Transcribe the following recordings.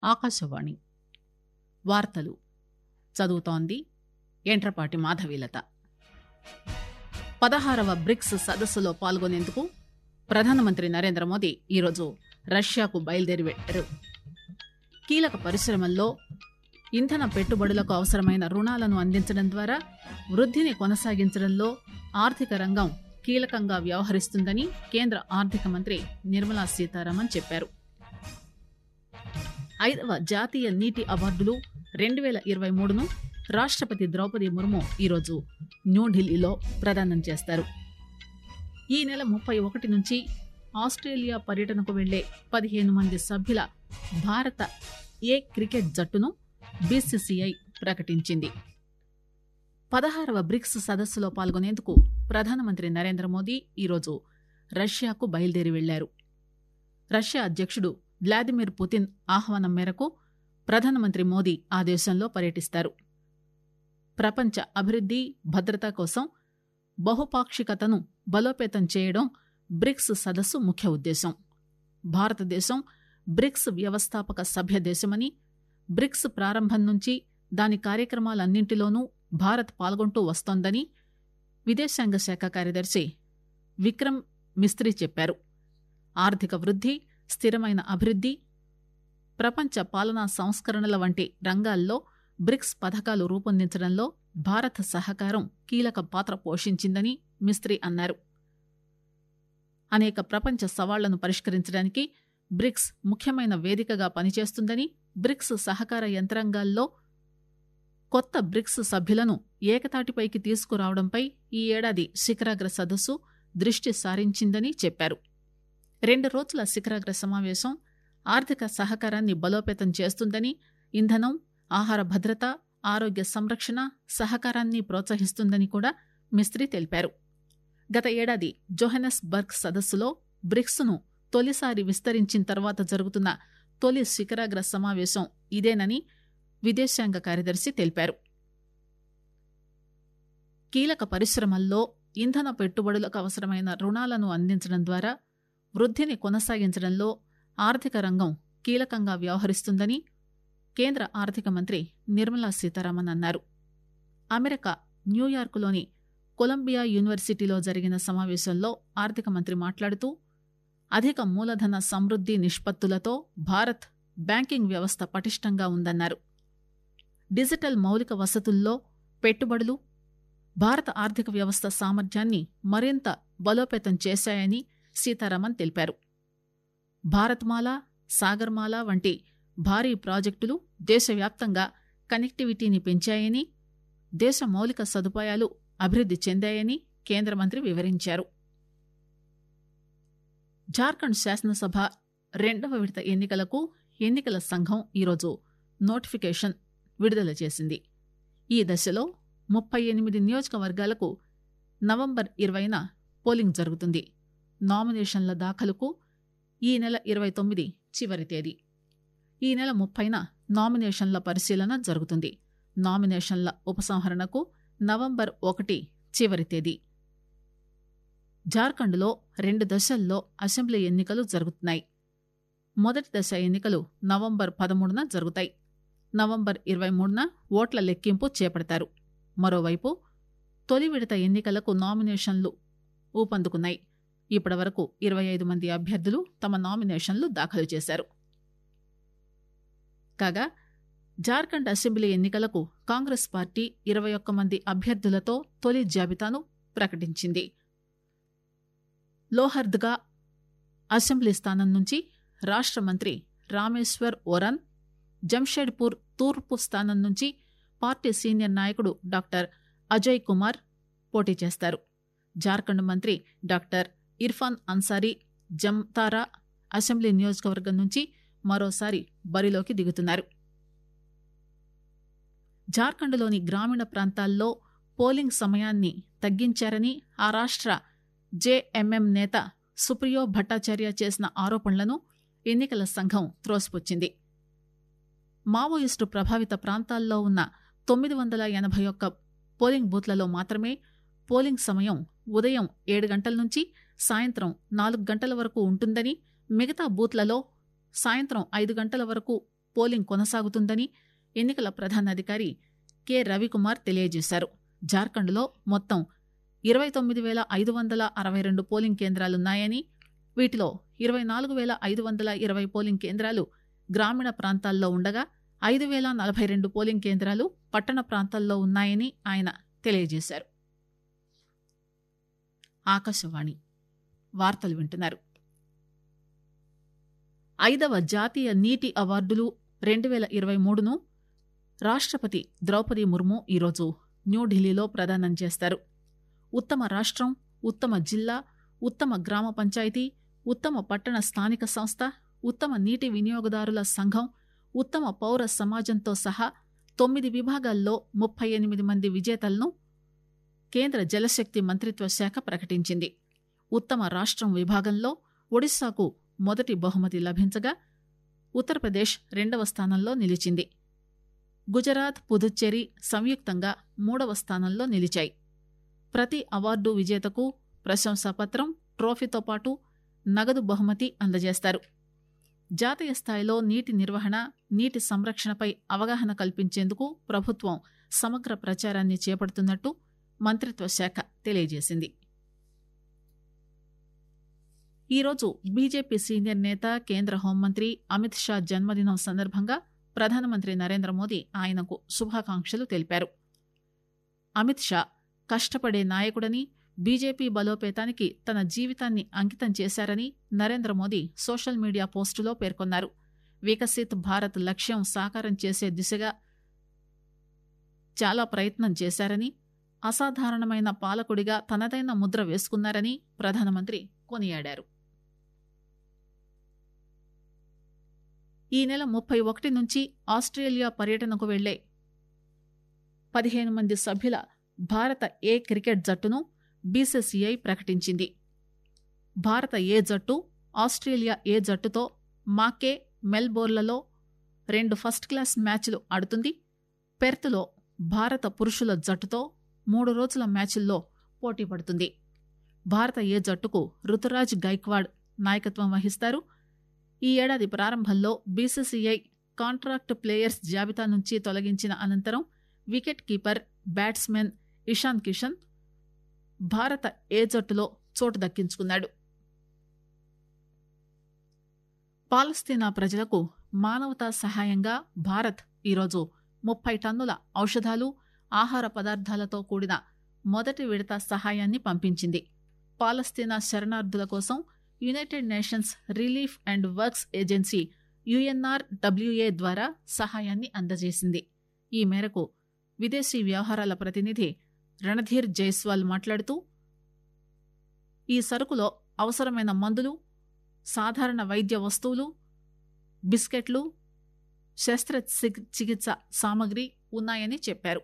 ఆకాశవాణి వార్తలు చదువుతోంది ఎంట్రపాటి మాధవీలత పదహారవ బ్రిక్స్ సదస్సులో పాల్గొనేందుకు ప్రధానమంత్రి నరేంద్ర మోదీ ఈరోజు రష్యాకు బయలుదేరి వెళ్లారు కీలక పరిశ్రమల్లో ఇంధన పెట్టుబడులకు అవసరమైన రుణాలను అందించడం ద్వారా వృద్ధిని కొనసాగించడంలో ఆర్థిక రంగం కీలకంగా వ్యవహరిస్తుందని కేంద్ర ఆర్థిక మంత్రి నిర్మలా సీతారామన్ చెప్పారు ఐదవ జాతీయ నీటి అవార్డులు రెండు వేల ఇరవై మూడును రాష్టపతి ద్రౌపది ముర్ము ఈరోజు న్యూఢిల్లీలో ప్రదానం చేస్తారు ఈ నెల ముప్పై ఒకటి నుంచి ఆస్ట్రేలియా పర్యటనకు వెళ్లే పదిహేను మంది సభ్యుల భారత ఏ క్రికెట్ జట్టును బీసీసీఐ ప్రకటించింది పదహారవ బ్రిక్స్ సదస్సులో పాల్గొనేందుకు ప్రధానమంత్రి నరేంద్ర మోదీ ఈరోజు రష్యాకు బయలుదేరి వెళ్లారు రష్యా అధ్యక్షుడు వ్లాదిమిర్ పుతిన్ ఆహ్వానం మేరకు ప్రధానమంత్రి మోదీ ఆ దేశంలో పర్యటిస్తారు ప్రపంచ అభివృద్ది భద్రత కోసం బహుపాక్షికతను బలోపేతం చేయడం బ్రిక్స్ సదస్సు ముఖ్య ఉద్దేశం భారతదేశం బ్రిక్స్ వ్యవస్థాపక సభ్య దేశమని బ్రిక్స్ ప్రారంభం నుంచి దాని కార్యక్రమాలన్నింటిలోనూ భారత్ పాల్గొంటూ వస్తోందని విదేశాంగ శాఖ కార్యదర్శి విక్రమ్ మిస్త్రీ చెప్పారు ఆర్థిక వృద్ధి స్థిరమైన అభివృద్ధి ప్రపంచ పాలనా సంస్కరణల వంటి రంగాల్లో బ్రిక్స్ పథకాలు రూపొందించడంలో భారత్ సహకారం కీలక పాత్ర పోషించిందని మిస్త్రీ అన్నారు అనేక ప్రపంచ సవాళ్లను పరిష్కరించడానికి బ్రిక్స్ ముఖ్యమైన వేదికగా పనిచేస్తుందని బ్రిక్స్ సహకార యంత్రాంగాల్లో కొత్త బ్రిక్స్ సభ్యులను ఏకతాటిపైకి తీసుకురావడంపై ఈ ఏడాది శిఖరాగ్ర సదస్సు దృష్టి సారించిందని చెప్పారు రెండు రోజుల శిఖరాగ్ర సమావేశం ఆర్థిక సహకారాన్ని బలోపేతం చేస్తుందని ఇంధనం ఆహార భద్రత ఆరోగ్య సంరక్షణ సహకారాన్ని ప్రోత్సహిస్తుందని కూడా మిస్త్రీ తెలిపారు గత ఏడాది జోహెనస్బర్గ్ సదస్సులో బ్రిక్స్ను తొలిసారి విస్తరించిన తర్వాత జరుగుతున్న తొలి శిఖరాగ్ర సమావేశం ఇదేనని విదేశాంగ కార్యదర్శి తెలిపారు కీలక పరిశ్రమల్లో ఇంధన పెట్టుబడులకు అవసరమైన రుణాలను అందించడం ద్వారా వృద్ధిని కొనసాగించడంలో ఆర్థిక రంగం కీలకంగా వ్యవహరిస్తుందని కేంద్ర ఆర్థిక మంత్రి నిర్మలా సీతారామన్ అన్నారు అమెరికా న్యూయార్కులోని కొలంబియా యూనివర్సిటీలో జరిగిన సమావేశంలో ఆర్థిక మంత్రి మాట్లాడుతూ అధిక మూలధన సమృద్ది నిష్పత్తులతో భారత్ బ్యాంకింగ్ వ్యవస్థ పటిష్టంగా ఉందన్నారు డిజిటల్ మౌలిక వసతుల్లో పెట్టుబడులు భారత ఆర్థిక వ్యవస్థ సామర్థ్యాన్ని మరింత బలోపేతం చేశాయని సీతారామన్ తెలిపారు భారత్మాల సాగర్మాల వంటి భారీ ప్రాజెక్టులు దేశవ్యాప్తంగా కనెక్టివిటీని పెంచాయని దేశ మౌలిక సదుపాయాలు అభివృద్ది చెందాయని కేంద్ర మంత్రి వివరించారు జార్ఖండ్ శాసనసభ రెండవ విడత ఎన్నికలకు ఎన్నికల సంఘం ఈరోజు నోటిఫికేషన్ విడుదల చేసింది ఈ దశలో ముప్పై ఎనిమిది నియోజకవర్గాలకు నవంబర్ ఇరవైన పోలింగ్ జరుగుతుంది నామినేషన్ల దాఖలుకు ఈ నెల ఇరవై తొమ్మిది చివరి తేదీ ఈ నెల ముప్పైన నామినేషన్ల పరిశీలన జరుగుతుంది నామినేషన్ల ఉపసంహరణకు నవంబర్ ఒకటి చివరి తేదీ జార్ఖండ్లో రెండు దశల్లో అసెంబ్లీ ఎన్నికలు జరుగుతున్నాయి మొదటి దశ ఎన్నికలు నవంబర్ పదమూడున జరుగుతాయి నవంబర్ ఇరవై మూడున ఓట్ల లెక్కింపు చేపడతారు మరోవైపు తొలి విడత ఎన్నికలకు నామినేషన్లు ఊపందుకున్నాయి ఇప్పటి వరకు ఇరవై ఐదు మంది అభ్యర్థులు తమ నామినేషన్లు దాఖలు చేశారు కాగా జార్ఖండ్ అసెంబ్లీ ఎన్నికలకు కాంగ్రెస్ పార్టీ ఇరవై ఒక్క మంది అభ్యర్థులతో తొలి జాబితాను ప్రకటించింది లోహర్ద్గా అసెంబ్లీ స్థానం నుంచి రాష్ట్ర మంత్రి రామేశ్వర్ ఓరన్ జంషెడ్పూర్ తూర్పు స్థానం నుంచి పార్టీ సీనియర్ నాయకుడు డాక్టర్ అజయ్ కుమార్ పోటీ చేస్తారు జార్ఖండ్ మంత్రి డాక్టర్ ఇర్ఫాన్ అన్సారీ జమ్తారా అసెంబ్లీ నియోజకవర్గం నుంచి మరోసారి బరిలోకి దిగుతున్నారు జార్ఖండ్లోని గ్రామీణ ప్రాంతాల్లో పోలింగ్ సమయాన్ని తగ్గించారని ఆ రాష్ట్ర జేఎంఎం నేత సుప్రియో భట్టాచార్య చేసిన ఆరోపణలను ఎన్నికల సంఘం త్రోసిపుచ్చింది మావోయిస్టు ప్రభావిత ప్రాంతాల్లో ఉన్న తొమ్మిది వందల ఎనభై ఒక్క పోలింగ్ బూత్లలో మాత్రమే పోలింగ్ సమయం ఉదయం ఏడు గంటల నుంచి సాయంత్రం నాలుగు గంటల వరకు ఉంటుందని మిగతా బూత్లలో సాయంత్రం ఐదు గంటల వరకు పోలింగ్ కొనసాగుతుందని ఎన్నికల ప్రధానాధికారి కె రవికుమార్ తెలియజేశారు జార్ఖండ్లో మొత్తం ఇరవై తొమ్మిది వేల ఐదు వందల అరవై రెండు పోలింగ్ కేంద్రాలున్నాయని వీటిలో ఇరవై నాలుగు వేల ఐదు వందల ఇరవై పోలింగ్ కేంద్రాలు గ్రామీణ ప్రాంతాల్లో ఉండగా ఐదు వేల నలభై రెండు పోలింగ్ కేంద్రాలు పట్టణ ప్రాంతాల్లో ఉన్నాయని ఆయన తెలియజేశారు ఆకాశవాణి వార్తలు వింటున్నారు ఐదవ జాతీయ నీటి అవార్డులు రెండు వేల ఇరవై మూడును రాష్ట్రపతి ద్రౌపది ముర్ము ఈరోజు న్యూఢిల్లీలో ప్రదానం చేస్తారు ఉత్తమ రాష్ట్రం ఉత్తమ జిల్లా ఉత్తమ గ్రామ పంచాయతీ ఉత్తమ పట్టణ స్థానిక సంస్థ ఉత్తమ నీటి వినియోగదారుల సంఘం ఉత్తమ పౌర సమాజంతో సహా తొమ్మిది విభాగాల్లో ముప్పై ఎనిమిది మంది విజేతలను కేంద్ర జలశక్తి మంత్రిత్వ శాఖ ప్రకటించింది ఉత్తమ రాష్ట్రం విభాగంలో ఒడిశాకు మొదటి బహుమతి లభించగా ఉత్తరప్రదేశ్ రెండవ స్థానంలో నిలిచింది గుజరాత్ పుదుచ్చేరి సంయుక్తంగా మూడవ స్థానంలో నిలిచాయి ప్రతి అవార్డు విజేతకు ప్రశంసాపత్రం ట్రోఫీతో పాటు నగదు బహుమతి అందజేస్తారు జాతీయ స్థాయిలో నీటి నిర్వహణ నీటి సంరక్షణపై అవగాహన కల్పించేందుకు ప్రభుత్వం సమగ్ర ప్రచారాన్ని చేపడుతున్నట్టు మంత్రిత్వ శాఖ తెలియజేసింది ఈరోజు బీజేపీ సీనియర్ నేత కేంద్ర హోంమంత్రి అమిత్ షా జన్మదినం సందర్భంగా ప్రధానమంత్రి నరేంద్ర మోదీ ఆయనకు శుభాకాంక్షలు తెలిపారు అమిత్ షా కష్టపడే నాయకుడని బీజేపీ బలోపేతానికి తన జీవితాన్ని అంకితం చేశారని నరేంద్ర మోదీ సోషల్ మీడియా పోస్టులో పేర్కొన్నారు వికసిత్ భారత్ లక్ష్యం సాకారం చేసే దిశగా చాలా ప్రయత్నం చేశారని అసాధారణమైన పాలకుడిగా తనదైన ముద్ర వేసుకున్నారని ప్రధానమంత్రి కొనియాడారు ఈ నెల ముప్పై ఒకటి నుంచి ఆస్ట్రేలియా పర్యటనకు వెళ్లే పదిహేను మంది సభ్యుల భారత ఏ క్రికెట్ జట్టును బీసీసీఐ ప్రకటించింది భారత ఏ జట్టు ఆస్ట్రేలియా ఏ జట్టుతో మాకే మెల్బోర్లలో రెండు ఫస్ట్ క్లాస్ మ్యాచ్లు ఆడుతుంది పెర్త్లో భారత పురుషుల జట్టుతో మూడు రోజుల మ్యాచ్ల్లో పోటీ పడుతుంది భారత ఏ జట్టుకు రుతురాజ్ గైక్వాడ్ నాయకత్వం వహిస్తారు ఈ ఏడాది ప్రారంభంలో బీసీసీఐ కాంట్రాక్ట్ ప్లేయర్స్ జాబితా నుంచి తొలగించిన అనంతరం wicket keeper batsman Ishan Kishan భారత ఏ జట్టులో చోటు దక్కించుకున్నాడు పాలస్తీనా ప్రజలకు మానవతా సహాయంగా భారత్ ఈరోజు ముప్పై టన్నుల ఔషధాలు ఆహార పదార్థాలతో కూడిన మొదటి విడత సహాయాన్ని పంపించింది పాలస్తీనా శరణార్థుల కోసం United Nations relief and works agency UNRWA ద్వారా సహాయాన్ని అందజేసింది ఈ మేరకు విదేశీ వ్యవహారాల ప్రతినిధి రణధీర్ జైస్వాల్ మాట్లాడుతూ ఈ సరుకులో అవసరమైన మందులు సాధారణ వైద్య వస్తువులు బిస్కెట్లు శస్త్రచికిత్స సామగ్రి ఉన్నాయని చెప్పారు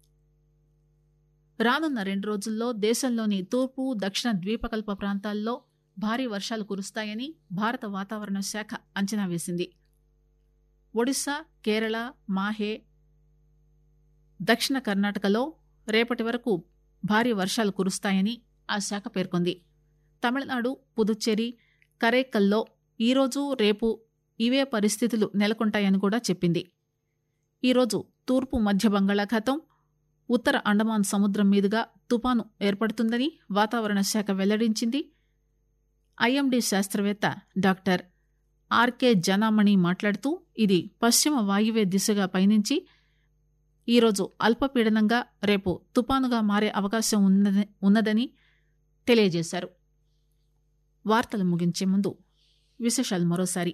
రానున్న రెండు రోజుల్లో దేశంలోని తూర్పు దక్షిణ ద్వీపకల్ప ప్రాంతాల్లో భారీ వర్షాలు కురుస్తాయని భారత వాతావరణ శాఖ అంచనా వేసింది ఒడిశా కేరళ మాహే దక్షిణ కర్ణాటకలో రేపటి వరకు భారీ వర్షాలు కురుస్తాయని ఆ శాఖ పేర్కొంది తమిళనాడు పుదుచ్చేరి కరైకల్లో ఈరోజు రేపు ఇవే పరిస్థితులు నెలకొంటాయని కూడా చెప్పింది ఈరోజు తూర్పు మధ్య బంగాళాఖాతం ఉత్తర అండమాన్ సముద్రం మీదుగా తుపాను ఏర్పడుతుందని వాతావరణ శాఖ వెల్లడించింది ఐఎండీ శాస్త్రవేత్త డాక్టర్ ఆర్కే జనామణి మాట్లాడుతూ ఇది పశ్చిమ వాయువ్య దిశగా పయనించి ఈరోజు అల్పపీడనంగా రేపు తుపానుగా మారే అవకాశం ఉన్నదని ఉన్నదని తెలియజేశారు వార్తలు ముగించే ముందు విశేషాలు మరోసారి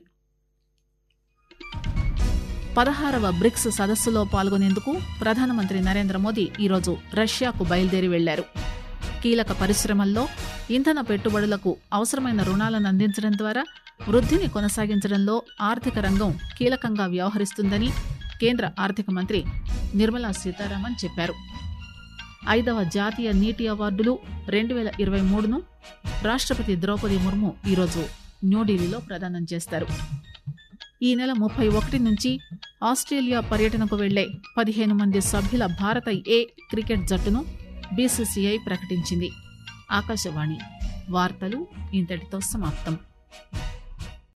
పదహారవ బ్రిక్స్ సదస్సులో పాల్గొనేందుకు ప్రధానమంత్రి నరేంద్ర మోదీ ఈరోజు రష్యాకు బయలుదేరి వెళ్లారు కీలక పరిశ్రమల్లో ఇంధన పెట్టుబడులకు అవసరమైన రుణాలను అందించడం ద్వారా వృద్ధిని కొనసాగించడంలో ఆర్థిక రంగం కీలకంగా వ్యవహరిస్తుందని కేంద్ర ఆర్థిక మంత్రి నిర్మలా సీతారామన్ చెప్పారు ఐదవ జాతీయ నీటి అవార్డులు రెండు వేల ఇరవై మూడును రాష్ట్రపతి ద్రౌపది ముర్ము ఈరోజు న్యూఢిల్లీలో ప్రదానం చేస్తారు ఈ నెల ముప్పై ఒకటి నుంచి ఆస్ట్రేలియా పర్యటనకు వెళ్లే పదిహేను మంది సభ్యుల భారత ఏ క్రికెట్ జట్టును బీసీసీఐ ప్రకటించింది ఆకాశవాణి వార్తలు ఇంతటితో సమాప్తం